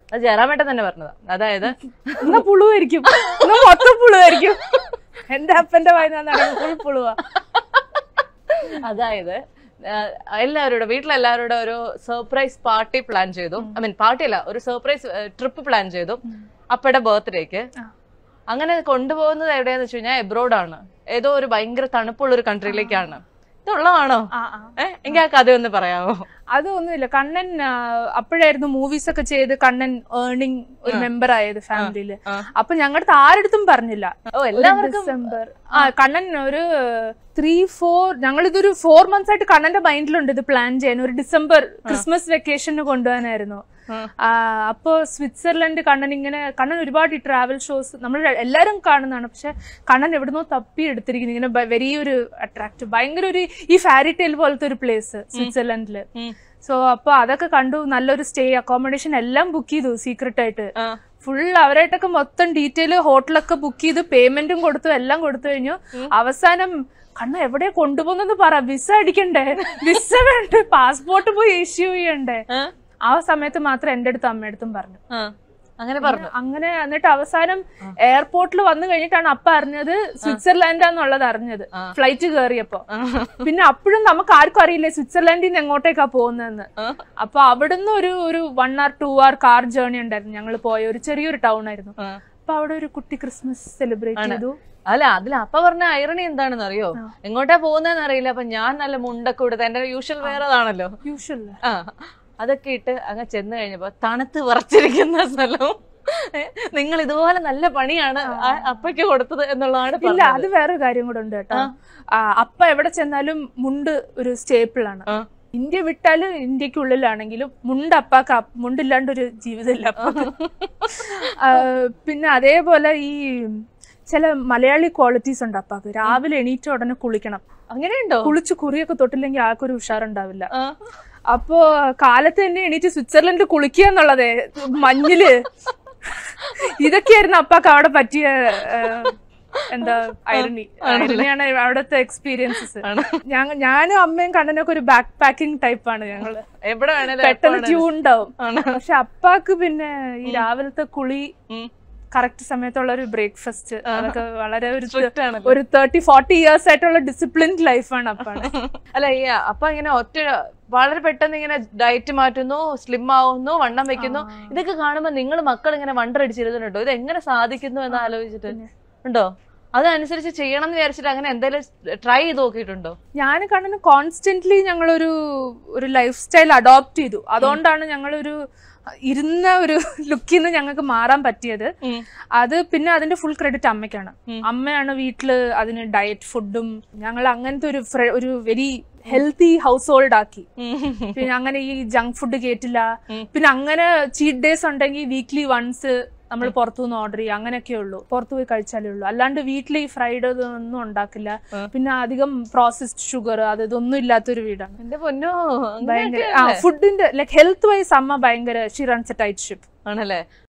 അത് ജയറാമേട്ടൻ തന്നെ പറഞ്ഞതാ അതായത് എന്നാ പുളുവായിരിക്കും എന്നാ മൊത്തം പുളുവായിരിക്കും എന്റെ അപ്പന്റെ വായന ഫുൾ പുളുവാ അതായത് ആഹ് എല്ലാവരോടും വീട്ടിലെല്ലാവരോടും ഒരു സർപ്രൈസ് പാർട്ടി പ്ലാൻ ചെയ്തു ഐ മീൻ പാർട്ടി അല്ല ഒരു സർപ്രൈസ് ട്രിപ്പ് പ്ലാൻ ചെയ്തു അപ്പയുടെ ബർത്ത്ഡേക്ക് ആ. അങ്ങനെ കൊണ്ടുപോകുന്നത് എവിടെയാന്ന് വെച്ച് കഴിഞ്ഞാൽ എബ്രോഡ് ആണ് ഏതോ ഒരു ഭയങ്കര തണുപ്പുള്ള ഒരു കൺട്രിയിലേക്കാണ് ഇതുള്ളതാണോ ആ ആ ഏഹ് എങ്കിൽ ആ കഥ ഒന്ന് പറയാമോ അതൊന്നുമില്ല കണ്ണൻ ആ, അപ്പോഴായിരുന്നു മൂവീസ് ഒക്കെ ചെയ്ത് കണ്ണൻ ഏർണിംഗ് ഒരു മെമ്പർ ആയത് ഫാമിലിയില് ആ. അപ്പൊ ഞങ്ങളുടെ ആരടുത്തും പറഞ്ഞില്ല ഓ ഒരു എല്ലാവർക്കും ഡിസംബർ ആ കണ്ണൻ ഒരു ത്രീ ഫോർ ഞങ്ങൾ ഇതൊരു ഫോർ മന്ത്സ് ആയിട്ട് കണ്ണന്റെ മൈൻഡിലുണ്ട് ഇത് പ്ലാൻ ചെയ്യാൻ ഒരു ഡിസംബർ ക്രിസ്മസ് വെക്കേഷന് കൊണ്ടുപോകാനായിരുന്നു ആ. ആ, അപ്പോ സ്വിറ്റ്സർലൻഡ് കണ്ണൻ ഇങ്ങനെ കണ്ണൻ ഒരുപാട് ഈ ട്രാവൽ ഷോസ് നമ്മൾ എല്ലാവരും കാണുന്നതാണ് പക്ഷെ കണ്ണൻ എവിടുന്നോ തപ്പി എടുത്തിരിക്കുന്നു ഇങ്ങനെ വെരി ഒരു അട്രാക്റ്റീവ് ഭയങ്കര ഒരു ഈ ഫാരി ടെയിൽ പോലത്തെ ഒരു പ്ലേസ് സ്വിറ്റ്സർലൻഡില് ഉം. സോ അപ്പൊ അതൊക്കെ കണ്ടു നല്ലൊരു സ്റ്റേ അക്കോമഡേഷൻ എല്ലാം ബുക്ക് ചെയ്തു സീക്രട്ട് ആയിട്ട് ആ. ഫുൾ അവരായിട്ടൊക്കെ മൊത്തം ഡീറ്റെയിൽ ഹോട്ടലൊക്കെ ബുക്ക് ചെയ്ത് പേയ്മെന്റും കൊടുത്തു എല്ലാം കൊടുത്തു കഴിഞ്ഞു അവസാനം കണ്ണ എവിടെ കൊണ്ടുപോകുന്നത് പറ വിസ അടിക്കണ്ടേ വിസ വേണ്ട പാസ്പോർട്ട് പോയി ഇഷ്യൂ ചെയ്യണ്ടേ ആ? ആ സമയത്ത് മാത്രം എന്റെ അടുത്തും അമ്മയുടെ അടുത്തും പറഞ്ഞു ആ. അങ്ങനെ പറഞ്ഞു അങ്ങനെ എന്നിട്ട് അവസാനം എയർപോർട്ടിൽ വന്നു കഴിഞ്ഞിട്ടാണ് അപ്പ അറിഞ്ഞത് സ്വിറ്റ്സർലാൻഡാന്നുള്ളത് അറിഞ്ഞത് ആ. ഫ്ലൈറ്റ് കയറിയപ്പോ ആ. പിന്നെ അപ്പോഴും നമുക്ക് ആർക്കും അറിയില്ല സ്വിറ്റ്സർലാൻഡിൽ നിന്ന് എങ്ങോട്ടേക്കാ പോകുന്നതെന്ന് ആ. അപ്പൊ അവിടുന്ന് ഒരു ഒരു one R two R car journey ഉണ്ടായിരുന്നു ഞങ്ങൾ പോയ ഒരു ചെറിയൊരു ടൗൺ ആയിരുന്നു ആ. അപ്പൊ അവിടെ ഒരു കുട്ടി ക്രിസ്മസ് സെലിബ്രേറ്റ് ചെയ്തു അല്ല അതിൽ അപ്പ പറഞ്ഞ ഐറണി എന്താണെന്ന് അറിയോ ആ. എങ്ങോട്ടാ പോകുന്നതെന്ന് അറിയില്ല അപ്പൊ ഞാൻ നല്ല മുണ്ടൊക്കെ കൊടുത്ത് എന്റെ യൂഷ്വൽ വെയർ അതാണല്ലോ യൂഷ്വൽ ആ അതൊക്കെ ഇട്ട് അങ്ങ് ചെന്ന് കഴിഞ്ഞപ്പോ തണുത്ത് വിറച്ചിരിക്കുന്ന സ്ഥലവും ഏ, നിങ്ങൾ ഇതുപോലെ നല്ല പണിയാണ് ആ അപ്പയ്ക്ക് കൊടുത്തത് എന്നുള്ളതാണ് ഇല്ല പറഞ്ഞത്. അത് വേറൊരു കാര്യം കൂടെ ഉണ്ട് കേട്ടോ ആ, അപ്പ എവിടെ ചെന്നാലും മുണ്ട് ഒരു സ്റ്റേപ്പിൾ ആണ് ആ. ഇന്ത്യ വിട്ടാലും ഇന്ത്യക്കുള്ളിലാണെങ്കിലും മുണ്ട് അപ്പാക്ക് അപ്പ- മുണ്ടില്ലാണ്ട് ഒരു ജീവിതമില്ല അപ്പാക്ക്. ആ, പിന്നെ അതേപോലെ ഈ ചില മലയാളി ക്വാളിറ്റീസ് ഉണ്ട് അപ്പാക്ക് രാവിലെ എണീറ്റ ഉടനെ കുളിക്കണം അങ്ങനെയുണ്ടോ കുളിച്ച് കുറിയൊക്കെ തൊട്ടില്ലെങ്കിൽ ആൾക്കൊരു ഉഷാറുണ്ടാവില്ല ആ. അപ്പോ കാലത്ത് തന്നെ എണീറ്റ് സ്വിറ്റ്സർലൻഡ് കുളിക്കുക എന്നുള്ളതേ മഞ്ഞില് ഇതൊക്കെയായിരുന്നു അപ്പാക്ക് അവിടെ പറ്റിയ ആ, എന്താ ഐറണി ഐറണിയാണ് അവിടുത്തെ എക്സ്പീരിയൻസസ് ആണ്. ഞാനും അമ്മയും കണ്ണനൊക്കെ ഒരു ബാക്ക് പാക്കിംഗ് ടൈപ്പാണ് ഞങ്ങള് എവിടെ വേണേലും പെട്ടെന്ന് എപ്പോ ട്യൂ ഉണ്ടാവും ആണ്. പക്ഷെ അപ്പാക്ക് പിന്നെ ഈ രാവിലത്തെ കുളി ഉം. കറക്റ്റ് സമയത്തുള്ള ഒരു ബ്രേക്ക്ഫാസ്റ്റ് അതൊക്കെ വളരെ ഒരു Strict ആണല്ലോ. ഒരു തേർട്ടി ഫോർട്ടി ഇയേഴ്സ് ആയിട്ടുള്ള ഡിസിപ്ലിൻഡ് ലൈഫാണ് അപ്പാണ് അല്ല ഈ അപ്പൊ ഇങ്ങനെ ഒറ്റ വളരെ പെട്ടെന്ന് ഇങ്ങനെ ഡയറ്റ് മാറ്റുന്നു സ്ലിം ആവുന്നു വണ്ണം വെക്കുന്നു ഇതൊക്കെ കാണുമ്പോ നിങ്ങൾ മക്കൾ ഇങ്ങനെ വണ്ടർ അടിച്ചിരുന്നുണ്ടോ ഇത് എങ്ങനെ സാധിക്കുന്നു എന്ന് ആലോചിച്ചിട്ട് ഉണ്ടോ അതനുസരിച്ച് ചെയ്യണം എന്ന് വിചാരിച്ചിട്ട് അങ്ങനെ എന്തെങ്കിലും ട്രൈ ചെയ്ത് നോക്കിയിട്ടുണ്ടോ ഞാൻ കണ്ണന് കോൺസ്റ്റന്റ്ലി ഞങ്ങളൊരു ഒരു ലൈഫ് സ്റ്റൈൽ അഡോപ്റ്റ് ചെയ്തു അതുകൊണ്ടാണ് ഞങ്ങളൊരു ഇരുന്ന ഒരു ലുക്കിൽ നിന്ന് ഞങ്ങൾക്ക് മാറാൻ പറ്റിയത് അത് പിന്നെ അതിന്റെ ഫുൾ ക്രെഡിറ്റ് അമ്മയ്ക്കാണ് ഉം. അമ്മയാണ് വീട്ടില് അതിന് ഡയറ്റ് ഫുഡും ഞങ്ങൾ അങ്ങനത്തെ ഒരു ഫ്ര- ഒരു വെരി ഹെൽത്തി ഹൗസ് ഹോൾഡ് ആക്കി പിന്നെ അങ്ങനെ ഈ ജങ്ക് ഫുഡ് കേട്ടില്ല ഉം. പിന്നെ അങ്ങനെ ചീറ്റ് ഡേയ്സ് ഉണ്ടെങ്കിൽ വീക്ക്ലി വൺസ് നമ്മൾ പുറത്തുനിന്ന് ഓർഡർ ചെയ്യുക അങ്ങനെയൊക്കെ ഉള്ളൂ പുറത്തു പോയി കഴിച്ചാലേ ഉള്ളൂ അല്ലാണ്ട് വീട്ടിൽ ഈ ഫ്രൈഡ് ഒന്നും ഉണ്ടാക്കില്ല ഉം. പിന്നെ അധികം പ്രോസസ്ഡ് ഷുഗർ അത് ഇതൊന്നും ഇല്ലാത്തൊരു വീടാണ് എന്റെ പൊന്നോ ഭയങ്കര അങ്ങനെയൊക്കെ ആ ഫുഡിന്റെ ലൈക് ഹെൽത്ത് വൈസ് അമ്മ ഭയങ്കര she runs a tight ship ആണല്ലേ